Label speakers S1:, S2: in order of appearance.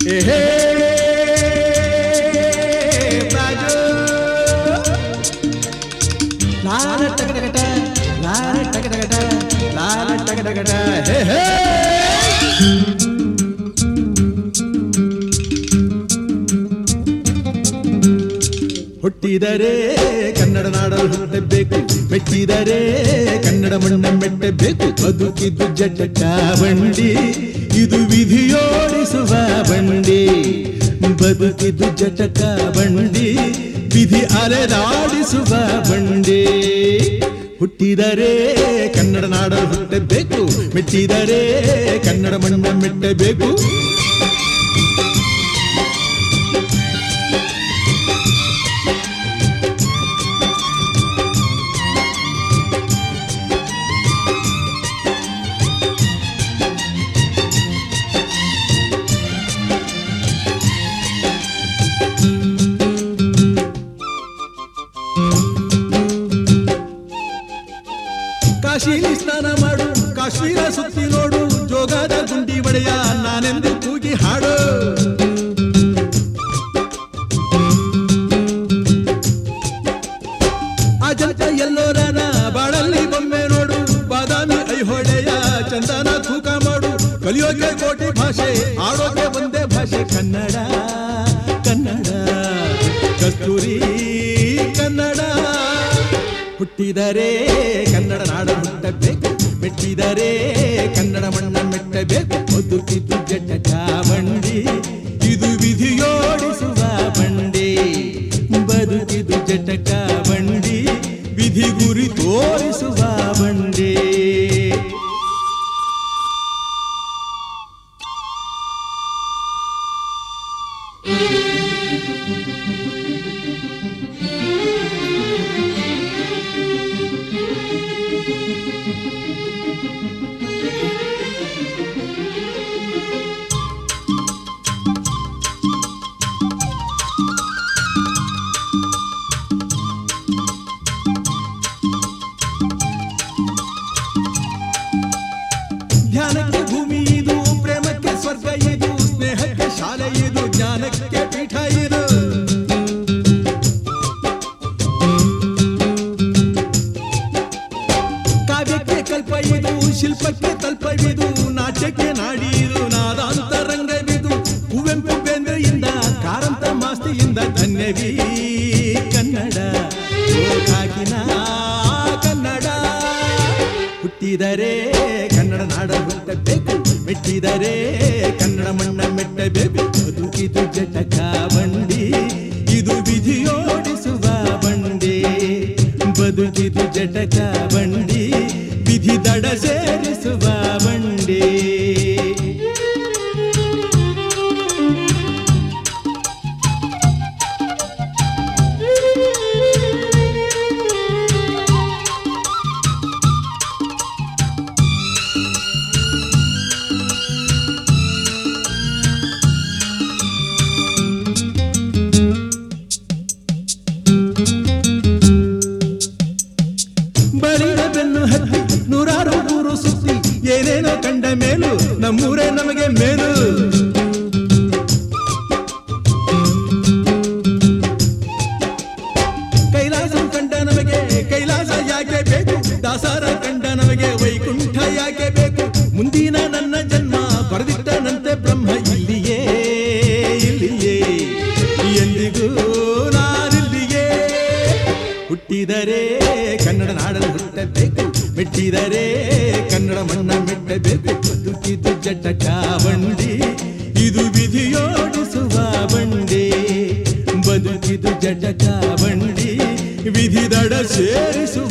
S1: ಏಹೇ ಬಾಜು ಲಾಲ ಟಗಟಗಟ ಲಾಲ ಟಗಟಗಟ ಲಾಲ ಟಗಟಗಟ ಹೇ ಹೇ ಹುಟ್ಟಿದರೆ ಕನ್ನಡ ನಾಡಲು ಹುಟ್ಟಬೇಕು ಮೆಟ್ಟಿದರೆ ಕನ್ನಡ ಮಣ್ಣ ಮೆಟ್ಟಬೇಕು ಬದುಕಿದ್ದು ಜಟಕ ಬಂಡಿ ಇದು ವಿಧಿಯೋಡಿಸುವ ಬಂಡಿ ಬದುಕಿದ್ದು ಜಟಕ ಬಂಡಿ ವಿಧಿ ಅಲೆದಾಡಿಸುವ ಬಂಡಿ ಹುಟ್ಟಿದರೆ ಕನ್ನಡ ನಾಡಲು ಹುಟ್ಟಬೇಕು ಮೆಟ್ಟಿದರೆ ಕನ್ನಡ ಮಣ್ಣ ಮೆಟ್ಟಬೇಕು ಕಾಶಿಲಿ ಸ್ನಾನ ಮಾಡು ಕಾಶ್ಮೀರ ಸುತ್ತಿ ನೋಡು ಜೋಗದ ಗುಂಡಿ ಒಡೆಯ ನಾನೆಂದು ಕೂಗಿ ಹಾಡು ಅಜಂತ ಎಲ್ಲೋರನ ಬಾಳಲ್ಲಿ ಬೊಮ್ಮೆ ನೋಡು ಬಾದಾಮಿ ಐಹೊಳೆಯ ಚಂದನ ತೂಕ ಮಾಡು ಕಲಿಯೋಕೆ ಕೋಟಿ ಭಾಷೆ ಆಡೋಕೆ ಒಂದೇ ಭಾಷೆ ಕನ್ನಡ ಕನ್ನಡ ಕಸ್ತೂರಿ ಕನ್ನಡ ಹುಟ್ಟಿದರೆ ಕನ್ನಡ ನಾಡ ಹುಟ್ಟಬೇಕು ಮೆಟ್ಟಿದರೆ ಕನ್ನಡ ಮಣ್ಣ ಮೆಟ್ಟಬೇಕು ಬದುಕಿದ್ದು ಜಟಕ ಬಂಡಿ ಇದು ವಿಧಿಯೋಡಿಸುವ ಬಂಡಿ ಬದುಕಿದು ಜಟಕ ಬಂಡಿ ವಿಧಿ ಗುರಿ ತೋರಿಸುವ ಬಂಡಿ ಧ್ಯಾನಕ್ಕೆ ಭೂಮಿ ಇದು ಪ್ರೇಮಕ್ಕೆ ಸ್ವರ್ಗ ಇದು ಸ್ನೇಹಕ್ಕೆ ಶಾಲೆ ಇದು ಜ್ಞಾನಕ್ಕೆ ಪೀಠ ಇದು ಕಾವ್ಯಕ್ಕೆ ಕಲ್ಪ ಇದು ಶಿಲ್ಪಕ್ಕೆ ತಲ್ಪವಿದು ನಾಟ್ಯಕ್ಕೆ ನಾಡಿ ಇದು ನಾದಾಂತರಂಗವಿದು ಕುವೆಂಪು ಬೇಂದ್ರೆಯಿಂದ ಕಾರಂತ ಮಾಸ್ತಿಯಿಂದ ಧನ್ಯವೀ ಕನ್ನಡ ಓ ಕಾಕಿನ ಕನ್ನಡ ಹುಟ್ಟಿದರೆ ಕನ್ನಡ ನಾಡ ಹುಟ್ಟಬೇಕು ಮೆಟ್ಟಿದರೆ ಕನ್ನಡ ಮಣ್ಣ ಮೆಟ್ಟಬೇಕು ಬದುಕಿದು ಜಟಕ ಬಂಡಿ ಇದು ವಿಧಿಯೋಡಿಸುವ ಬಂಡಿ ಬದುಕಿದು ಜಟಕ ಬಂಡಿ ವಿಧಿ ದಡ ಸೇರಿಸುವ ಬಂಡಿ ಬಳಿದ ಬೆನ್ನು ಹತ್ತಿ ನೂರಾರು ಊರು ಸುತ್ತಿ ಏನೇನೋ ಕಂಡ ಮೇಲು ನಮ್ಮೂರೇ ನಮಗೆ ಮೇಲು ಕೈಲಾಸ ಕಂಡ ನಮಗೆ ಕೈಲಾಸ ಯಾಕೆ ಬೇಕು ದಾಸರ ಕಂಡ ನಮಗೆ ವೈಕುಂಠ ಯಾಕೆ ಬೇಕು ಮುಂದಿನ ನನ್ನ ಜನ್ಮ ಬರೆದಿಟ್ಟನಂತೆ ಬ್ರಹ್ಮ ಇಲ್ಲಿಯೇ ಇಲ್ಲಿಯೇ ಎಂದಿಗೂ ನಾನಿಲ್ಲಿಯೇ ಹುಟ್ಟಿದರೆ ಕನ್ನಡ ನಾಡಲು ಹುಟ್ಟಬೇಕು ಮೆಟ್ಟಿದರೆ ಕನ್ನಡ ಮಣ್ಣ ಮೆಟ್ಟಬೇಕು ಬದುಕಿದು ಜಟಕ ಬಂಡಿ ಇದು ವಿಧಿಯೋಡಿಸುವ ಬಂಡಿ ಬದುಕಿದು ಜಟಕ ಬಂಡಿ ವಿಧಿ ದಡ ಸೇರಿಸುವ